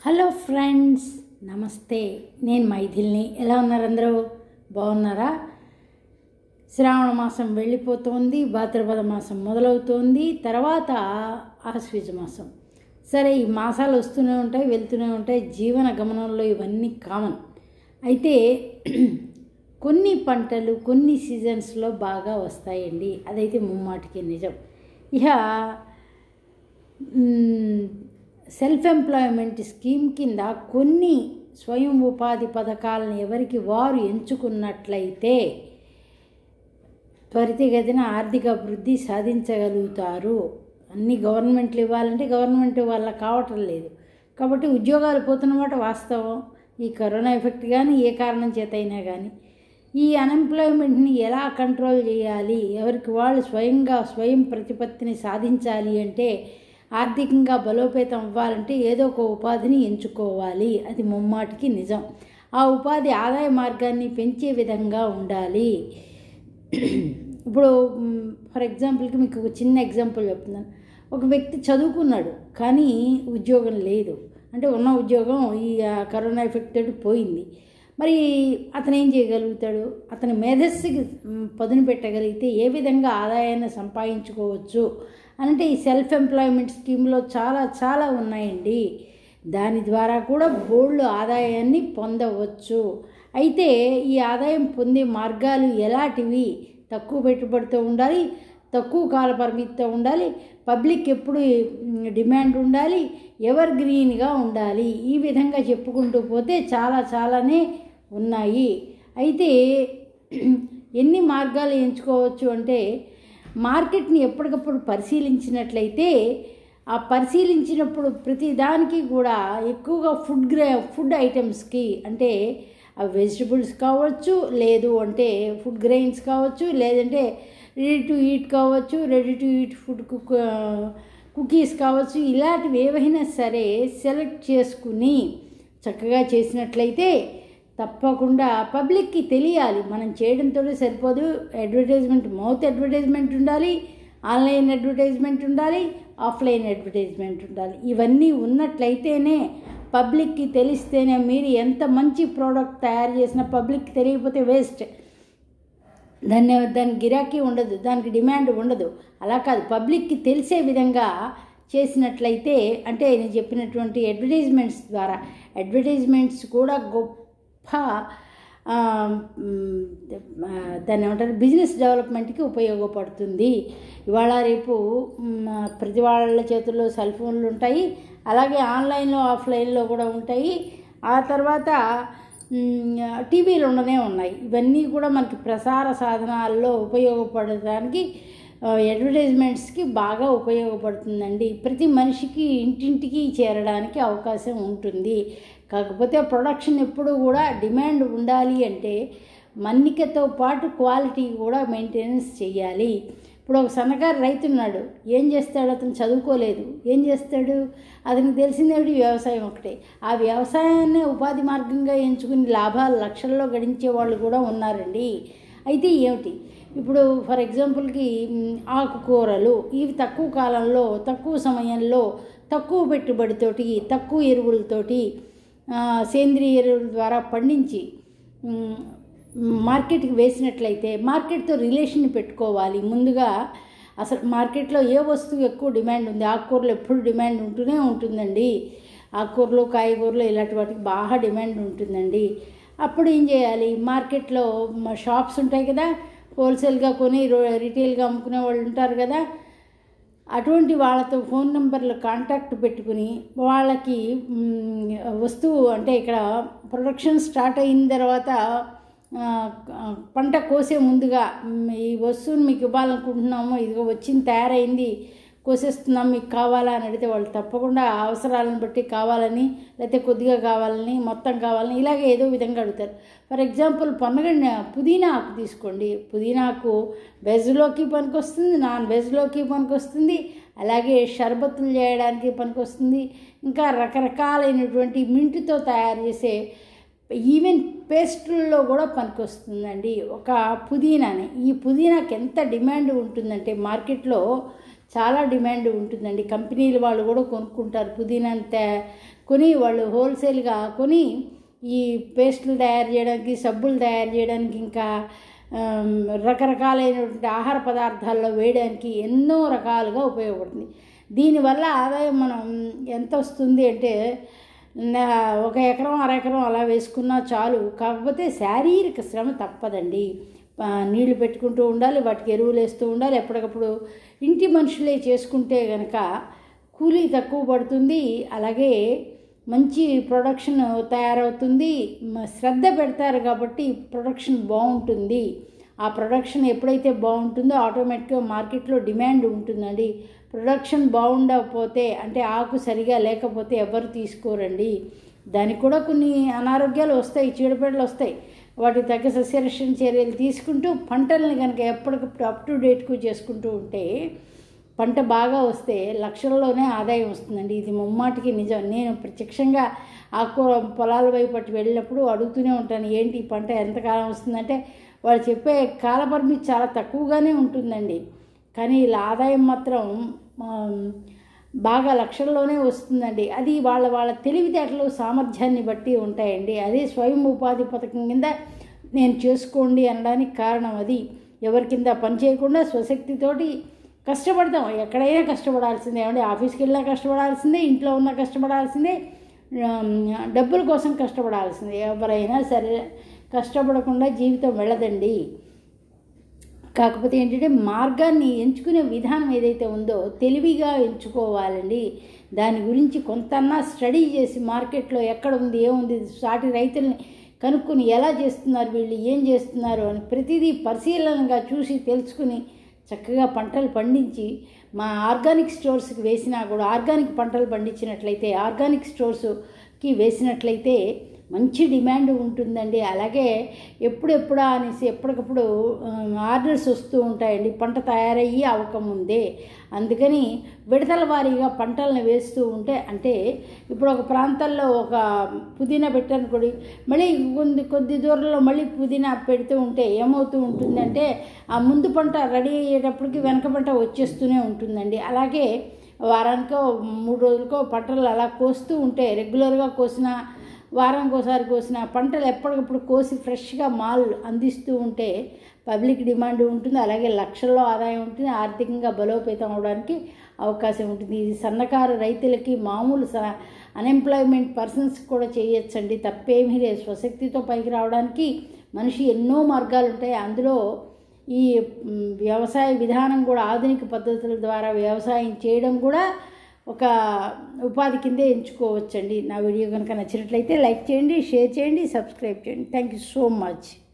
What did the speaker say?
hello friends నమస్తే నేను మైథిల్ని ఎలా ఉన్నారు అందరూ బాగున్నారా శ్రావణ మాసం వెళ్ళిపోతుంది భాద్రపద మాసం మొదలవుతోంది తర్వాత ఆశ్వీజ మాసం సరే ఈ మాసాలు వస్తూనే ఉంటాయి వెళ్తూనే ఉంటాయి జీవన గమనంలో ఇవన్నీ కామన్ అయితే కొన్ని పంటలు కొన్ని సీజన్స్లో బాగా వస్తాయండి అదైతే ముమ్మాటికి నిజం ఇక మ్, సెల్ఫ్ ఎంప్లాయ్మెంట్ స్కీమ్ కింద కొన్ని స్వయం ఉపాధి పథకాలను ఎవరికి వారు ఎంచుకున్నట్లయితే త్వరితగతిన ఆర్థిక అభివృద్ధి సాధించగలుగుతారు అన్ని గవర్నమెంట్లు ఇవ్వాలంటే గవర్నమెంట్ వల్ల కావటం లేదు కాబట్టి ఉద్యోగాలు పోతున్నమాట వాస్తవం ఈ కరోనా ఎఫెక్ట్ కానీ ఏ కారణం చేత అయినా కానీ ఈ అన్ఎంప్లాయ్మెంట్ని ఎలా కంట్రోల్ చేయాలి ఎవరికి వాళ్ళు స్వయంగా స్వయం ప్రతిపత్తిని సాధించాలి అంటే ఆర్థికంగా బలోపేతం అవ్వాలంటే ఏదో ఒక ఉపాధిని ఎంచుకోవాలి అది ముమ్మాటికి నిజం ఆ ఉపాధి ఆదాయ మార్గాన్ని పెంచే విధంగా ఉండాలి ఇప్పుడు ఫర్ ఎగ్జాంపుల్కి మీకు ఒక చిన్న ఎగ్జాంపుల్ చెప్తున్నాను ఒక వ్యక్తి చదువుకున్నాడు కానీ ఉద్యోగం లేదు అంటే ఉన్న ఉద్యోగం ఈ ఆ, కరోనా ఎఫెక్ట్ తోటి పోయింది మరి అతను ఏం చేయగలుగుతాడు అతని మేధస్సుకి మ్, పదును పెట్టగలిగితే ఏ విధంగా ఆదాయాన్ని సంపాదించుకోవచ్చు అంటే ఈ సెల్ఫ్ ఎంప్లాయ్మెంట్ స్కీమ్లో చాలా చాలా ఉన్నాయండి దాని ద్వారా కూడా బోల్డ్ ఆదాయాన్ని పొందవచ్చు అయితే ఈ ఆదాయం పొందే మార్గాలు ఎలాంటివి తక్కువ పెట్టుబడితో ఉండాలి తక్కువ కాల పరిమితితో ఉండాలి పబ్లిక్ ఎప్పుడు మ్, డిమాండ్ ఉండాలి ఎవర్ గ్రీన్గా ఉండాలి ఈ విధంగా చెప్పుకుంటూ పోతే చాలా చాలానే ఉన్నాయి అయితే ఎన్ని మార్గాలు ఎంచుకోవచ్చు అంటే మార్కెట్ని ఎప్పటికప్పుడు పరిశీలించినట్లయితే ఆ పరిశీలించినప్పుడు ప్రతి దానికి కూడా ఎక్కువగా ఫుడ్ గ్రే ఫుడ్ ఐటమ్స్కి అంటే ఆ వెజిటబుల్స్ కావచ్చు లేదు అంటే ఫుడ్ గ్రెయిన్స్ కావచ్చు లేదంటే రెడీ టు ఈట్ కావచ్చు ready to eat food cook cookies కావచ్చు ఇలాంటివి ఏవైనా సరే సెలెక్ట్ చేసుకుని చక్కగా చేసినట్లయితే తప్పకుండా పబ్లిక్కి తెలియాలి మనం చేయడంతో సరిపోదు అడ్వర్టైజ్మెంట్ మౌత్ అడ్వర్టైజ్మెంట్ ఉండాలి ఆన్లైన్ అడ్వర్టైజ్మెంట్ ఉండాలి ఆఫ్లైన్ అడ్వర్టైజ్మెంట్ ఉండాలి ఇవన్నీ ఉన్నట్లయితేనే పబ్లిక్కి తెలిస్తేనే మీరు ఎంత మంచి ప్రోడక్ట్ తయారు చేసినా పబ్లిక్కి తెలియకపోతే వేస్ట్ దాన్ని దాని గిరాకీ ఉండదు దానికి డిమాండ్ ఉండదు అలా కాదు పబ్లిక్కి తెలిసే విధంగా చేసినట్లయితే అంటే నేను చెప్పినటువంటి అడ్వర్టైజ్మెంట్స్ ద్వారా అడ్వర్టైజ్మెంట్స్ కూడా గొప్ప ఆ, మ్, ఆ, దాన్ని ఏమంటారు బిజినెస్ డెవలప్మెంట్కి ఉపయోగపడుతుంది ఇవాళ రేపు మ్, ప్రతి వాళ్ళ చేతుల్లో సెల్ ఫోన్లు ఉంటాయి అలాగే ఆన్లైన్లో ఆఫ్లైన్లో కూడా ఉంటాయి ఆ తర్వాత మ్, టీవీలు ఉండనే ఉన్నాయి ఇవన్నీ కూడా మనకి ప్రసార సాధనాల్లో ఉపయోగపడడానికి ఆ, అడ్వర్టైజ్మెంట్స్కి బాగా ఉపయోగపడుతుందండి ప్రతి మనిషికి ఇంటింటికి చేరడానికి అవకాశం ఉంటుంది కాకపోతే ప్రొడక్షన్ ఎప్పుడు కూడా డిమాండ్ ఉండాలి అంటే మన్నికతో పాటు క్వాలిటీ కూడా మెయింటెనెన్స్ చేయాలి ఇప్పుడు ఒక సన్నకారు రైతు ఉన్నాడు ఏం చేస్తాడు అతను చదువుకోలేదు ఏం చేస్తాడు అతనికి తెలిసిందేమిటి వ్యవసాయం ఒకటే ఆ వ్యవసాయాన్ని ఉపాధి మార్గంగా ఎంచుకుని లాభాలు లక్షల్లో గడించే వాళ్ళు కూడా ఉన్నారండి అయితే ఏమిటి ఇప్పుడు ఫర్ ఎగ్జాంపుల్కి మ్, ఆకుకూరలు ఇవి తక్కువ కాలంలో తక్కువ సమయంలో తక్కువ పెట్టుబడితోటి తక్కువ ఎరువులతోటి ఆ, సేంద్రియ ఎరువుల ద్వారా పండించి మ్, మార్కెట్కి వేసినట్లయితే మార్కెట్తో రిలేషన్ పెట్టుకోవాలి ముందుగా అసలు మార్కెట్లో ఏ వస్తువు ఎక్కువ డిమాండ్ ఉంది ఆకుకూరలు ఎప్పుడు డిమాండ్ ఉంటూనే ఉంటుందండి ఆకుకూరలు కాయగూరలు ఇలాంటి వాటికి బాగా డిమాండ్ ఉంటుందండి అప్పుడు ఏం చేయాలి మార్కెట్లో మ- షాప్స్ ఉంటాయి కదా హోల్సేల్గా కొని రో- రిటైల్గా అమ్ముకునే వాళ్ళు ఉంటారు కదా అటువంటి వాళ్ళతో ఫోన్ నెంబర్లు కాంటాక్ట్ పెట్టుకుని వాళ్ళకి మ్, వస్తువు అంటే ఇక్కడ ప్రొడక్షన్ స్టార్ట్ అయిన తర్వాత ఆ, పంట కోసే ముందుగా మ్, ఈ వస్తువుని మీకు ఇవ్వాలనుకుంటున్నాము ఇదిగో వచ్చింది తయారైంది కోసేస్తున్నాం మీకు కావాలా అని అడిగితే వాళ్ళు తప్పకుండా అవసరాలను బట్టి కావాలని లేకపోతే కొద్దిగా కావాలని మొత్తం కావాలని ఇలాగే ఏదో విధంగా అడుగుతారు ఫర్ ఎగ్జాంపుల్ పొన్నగండి పుదీనా ఆకు తీసుకోండి పుదీనా ఆకు వెజ్లోకి పనికొస్తుంది నాన్ వెజ్లోకి పనికొస్తుంది అలాగే షర్బత్తులు చేయడానికి పనికొస్తుంది ఇంకా రకరకాలైనటువంటి మింటుతో తయారు చేసే ఈవెన్ పేస్ట్లలో కూడా పనికొస్తుందండి ఒక పుదీనాని ఈ పుదీనాకి ఎంత డిమాండ్ ఉంటుందంటే మార్కెట్లో చాలా డిమాండ్ ఉంటుందండి కంపెనీలు వాళ్ళు కూడా కొనుక్కుంటారు పుదీనంత కొని వాళ్ళు హోల్సేల్గా కొని ఈ పేస్టులు తయారు చేయడానికి సబ్బులు తయారు చేయడానికి ఇంకా ఆమ్, రకరకాలైనటువంటి ఆహార పదార్థాల్లో వేయడానికి ఎన్నో రకాలుగా ఉపయోగపడుతుంది దీనివల్ల ఆదాయం మనం ఎంత వస్తుంది అంటే నా ఒక ఎకరం అర ఎకరం అలా వేసుకున్నా చాలు కాకపోతే శారీరక శ్రమ తప్పదండి ఆ, నీళ్లు పెట్టుకుంటూ ఉండాలి వాటికి ఎరువులు వేస్తూ ఉండాలి ఎప్పటికప్పుడు ఇంటి మనుషులే చేసుకుంటే కనుక కూలీ తక్కువ పడుతుంది అలాగే మంచి ప్రొడక్షన్ తయారవుతుంది మ- శ్రద్ధ పెడతారు కాబట్టి ప్రొడక్షన్ బాగుంటుంది ఆ ప్రొడక్షన్ ఎప్పుడైతే బాగుంటుందో ఆటోమేటిక్గా మార్కెట్లో డిమాండ్ ఉంటుందండి ప్రొడక్షన్ బాగుండకపోతే అంటే ఆకు సరిగా లేకపోతే ఎవరు తీసుకోరండి దానికి కూడా కొన్ని అనారోగ్యాలు వస్తాయి చీడపీడలు వస్తాయి వాటికి తగ్గ సస్యరక్షణ చర్యలు తీసుకుంటూ పంటల్ని కనుక ఎప్పటికప్పుడు అప్ టు డేట్కు చేసుకుంటూ ఉంటే పంట బాగా వస్తే లక్షల్లోనే ఆదాయం వస్తుందండి ఇది ముమ్మాటికి నిజం నేను ప్రత్యక్షంగా ఆకుకూర పొలాల వైపు అటు వెళ్ళినప్పుడు అడుగుతూనే ఉంటాను ఏంటి ఈ పంట ఎంతకాలం వస్తుందంటే వాళ్ళు చెప్పే కాలపరిమితి చాలా తక్కువగానే ఉంటుందండి కానీ ఇలా ఆదాయం మాత్రం ఆ, బాగా లక్షల్లోనే వస్తుందండి అది వాళ్ళ వాళ్ళ తెలివితేటలు సామర్థ్యాన్ని బట్టి ఉంటాయండి అదే స్వయం ఉపాధి పథకం కింద నేను చేసుకోండి అనడానికి కారణం అది ఎవరి కింద పని చేయకుండా స్వశక్తితోటి కష్టపడతాం ఎక్కడైనా కష్టపడాల్సిందే ఏమంటే ఆఫీస్కి వెళ్ళినా కష్టపడాల్సిందే ఇంట్లో ఉన్నా కష్టపడాల్సిందే ఆమ్, డబ్బుల కోసం కష్టపడాల్సిందే ఎవరైనా సరే కష్టపడకుండా జీవితం వెళ్ళదండి కాకపోతే ఏంటంటే మార్గాన్ని ఎంచుకునే విధానం ఏదైతే ఉందో తెలివిగా ఎంచుకోవాలండి దాని గురించి కొంతన్నా స్టడీ చేసి మార్కెట్లో ఎక్కడ ఉంది ఏముంది సాటి రైతుల్ని కనుక్కొని ఎలా చేస్తున్నారు వీళ్ళు ఏం చేస్తున్నారు అని ప్రతిదీ పరిశీలనగా చూసి తెలుసుకుని చక్కగా పంటలు పండించి మా ఆర్గానిక్ స్టోర్స్కి వేసినా కూడా ఆర్గానిక్ పంటలు పండించినట్లయితే ఆర్గానిక్ స్టోర్స్కి వేసినట్లయితే మంచి డిమాండ్ ఉంటుందండి అలాగే ఎప్పుడెప్పుడా అనేసి ఎప్పటికప్పుడు ఆమ్, ఆర్డర్స్ వస్తూ ఉంటాయండి పంట తయారయ్యి అవ్వకముందే అందుకని విడతల వారీగా పంటలను వేస్తూ ఉంటే అంటే ఇప్పుడు ఒక ప్రాంతాల్లో ఒక పుదీనా పెట్టనుకోండి మళ్ళీ కొద్ది కొద్ది దూరంలో మళ్ళీ పుదీనా పెడుతూ ఉంటే ఏమవుతూ ఉంటుందంటే ఆ ముందు పంట రెడీ అయ్యేటప్పటికి వెనక పంట వచ్చేస్తూనే ఉంటుందండి అలాగే వారానికో మూడు రోజులకో పంటలు అలా కోస్తూ ఉంటే రెగ్యులర్గా కోసిన వారానికి ఒకసారి కోసిన పంటలు ఎప్పటికప్పుడు కోసి ఫ్రెష్గా మాల్ అందిస్తూ ఉంటే పబ్లిక్ డిమాండ్ ఉంటుంది అలాగే లక్షల్లో ఆదాయం ఉంటుంది ఆర్థికంగా బలోపేతం అవడానికి అవకాశం ఉంటుంది ఇది సన్నకారు రైతులకి మామూలు స అన్ఎంప్లాయ్మెంట్ పర్సన్స్ కూడా చేయొచ్చండి తప్పేమీ లేదు స్వశక్తితో పైకి రావడానికి మనిషి ఎన్నో మార్గాలు ఉంటాయి అందులో ఈ మ్, వ్యవసాయ విధానం కూడా ఆధునిక పద్ధతుల ద్వారా వ్యవసాయం చేయడం కూడా ఒక ఉపాధి కిందే ఎంచుకోవచ్చండి నా వీడియో కనుక నచ్చినట్లయితే లైక్ చేయండి షేర్ చేయండి సబ్స్క్రైబ్ చేయండి థ్యాంక్ యూ సో మచ్